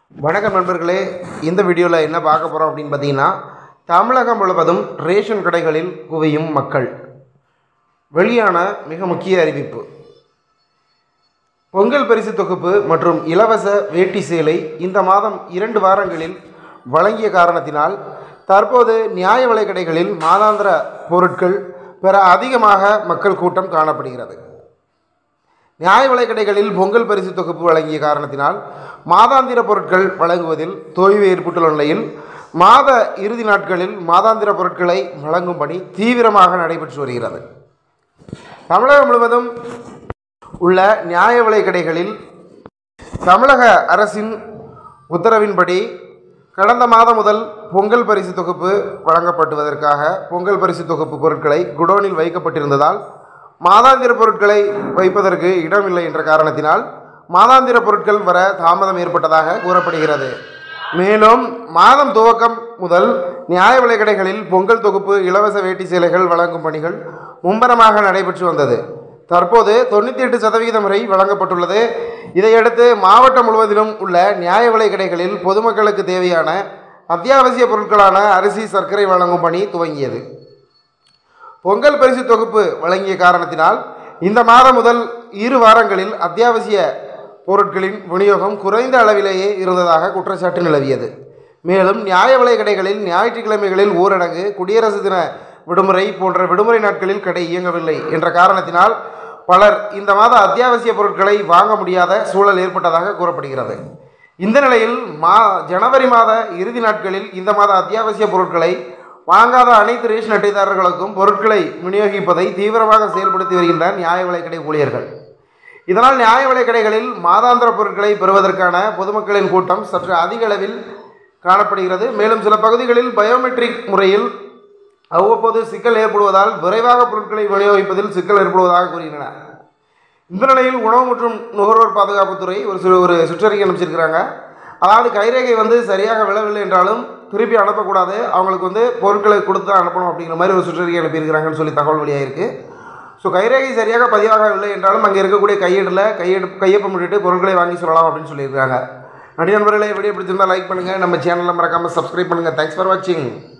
வணக்கம் நண்பர்களே இந்த வீடியோவில் என்ன பார்க்க போகிறோம் அப்படின்னு பார்த்தீங்கன்னா தமிழகம் முழுவதும் ரேஷன் கடைகளில் குவியும் மக்கள் வெளியான மிக முக்கிய அறிவிப்பு பொங்கல் பரிசு தொகுப்பு மற்றும் இலவச வேட்டி சேலை இந்த மாதம் இரண்டு வாரங்களில் வழங்கிய காரணத்தினால் தற்போது நியாய விலைக் கடைகளில் மாதாந்திர பொருட்கள் பெற அதிகமாக மக்கள் கூட்டம் காணப்படுகிறது நியாய விலைக் கடைகளில் பொங்கல் பரிசு தொகுப்பு வழங்கிய காரணத்தினால் மாதாந்திர பொருட்கள் வழங்குவதில் தொய்வு ஏற்பட்டுள்ள நிலையில் மாத இறுதி நாட்களில் மாதாந்திர பொருட்களை வழங்கும் பணி தீவிரமாக நடைபெற்று வருகிறது தமிழகம் முழுவதும் உள்ள நியாய விலைக் கடைகளில் தமிழக அரசின் உத்தரவின்படி கடந்த மாதம் முதல் பொங்கல் பரிசு தொகுப்பு வழங்கப்பட்டுவதற்காக பொங்கல் பரிசு தொகுப்பு பொருட்களை குடோனில் வைக்கப்பட்டிருந்ததால் மாதாந்திர பொருட்களை வைப்பதற்கு இடமில்லை என்ற காரணத்தினால் மாதாந்திர பொருட்கள் வர தாமதம் ஏற்பட்டதாக கூறப்படுகிறது மேலும் மாதம் துவக்கம் முதல் நியாய விலைக் கடைகளில் பொங்கல் தொகுப்பு இலவச வேட்டி சேலைகள் வழங்கும் பணிகள் மும்பரமாக நடைபெற்று வந்தது தற்போது தொண்ணூற்றி எட்டு சதவிகிதம் வரை வழங்கப்பட்டுள்ளது இதையடுத்து மாவட்டம் முழுவதிலும் உள்ள நியாய விலைக் கடைகளில் பொதுமக்களுக்கு தேவையான அத்தியாவசிய பொருட்களான அரிசி சர்க்கரை வழங்கும் பணி துவங்கியது பொங்கல் பரிசு தொகுப்பு வழங்கிய காரணத்தினால் இந்த மாதம் முதல் இரு வாரங்களில் அத்தியாவசிய பொருட்களின் விநியோகம் குறைந்த அளவிலேயே இருந்ததாக குற்றச்சாட்டு நிலவியது மேலும் நியாய விலைக் கடைகளில் ஞாயிற்றுக்கிழமைகளில் ஊரடங்கு குடியரசு தின விடுமுறை போன்ற விடுமுறை நாட்களில் கடை இயங்கவில்லை என்ற காரணத்தினால் பலர் இந்த மாத அத்தியாவசிய பொருட்களை வாங்க முடியாத சூழல் ஏற்பட்டதாக கூறப்படுகிறது இந்த நிலையில் மா ஜனவரி மாத இறுதி நாட்களில் இந்த மாத அத்தியாவசிய பொருட்களை வாங்காத அனைத்து ரேஷன் அட்டைதாரர்களுக்கும் பொருட்களை விநியோகிப்பதை தீவிரமாக செயல்படுத்தி வருகின்ற நியாய விலைக் கடை ஊழியர்கள் இதனால் நியாய விலைக் கடைகளில் மாதாந்திர பொருட்களை பெறுவதற்கான பொதுமக்களின் கூட்டம் சற்று அதிக அளவில் காணப்படுகிறது மேலும் சில பகுதிகளில் பயோமெட்ரிக் முறையில் அவ்வப்போது சிக்கல் ஏற்படுவதால் விரைவாக பொருட்களை விநியோகிப்பதில் சிக்கல் ஏற்படுவதாக கூறுகின்றன இந்த நிலையில் உணவு மற்றும் நுகர்வோர் பாதுகாப்புத்துறை ஒரு சில ஒரு சுற்றறிக்கை அனுப்பிச்சிருக்கிறாங்க அதாவது கைரேகை வந்து சரியாக விழவில்லை என்றாலும் திருப்பி அனுப்பக்கூடாது அவங்களுக்கு வந்து பொருட்களை கொடுத்து தான் அனுப்பணும் அப்படிங்கிற மாதிரி ஒரு சுற்றறிக்கை அனுப்பியிருக்கிறாங்கன்னு சொல்லி தகவல் வெளியாயிருக்கு ஸோ கைரேகை சரியாக பதிவாகவில்லை என்றாலும் அங்கே இருக்கக்கூடிய கையேடில் கையெடு கையொப்பம் விட்டுட்டு பொருட்களை வாங்கி சொல்லலாம் அப்படின்னு சொல்லியிருக்காங்க நடி நண்பர்களே வீடியோ பிடிச்சிருந்தா லைக் பண்ணுங்கள் நம்ம சேனலில் மறக்காமல் சப்ஸ்கிரைப் பண்ணுங்கள் தேங்க்ஸ் ஃபார் வாட்சிங்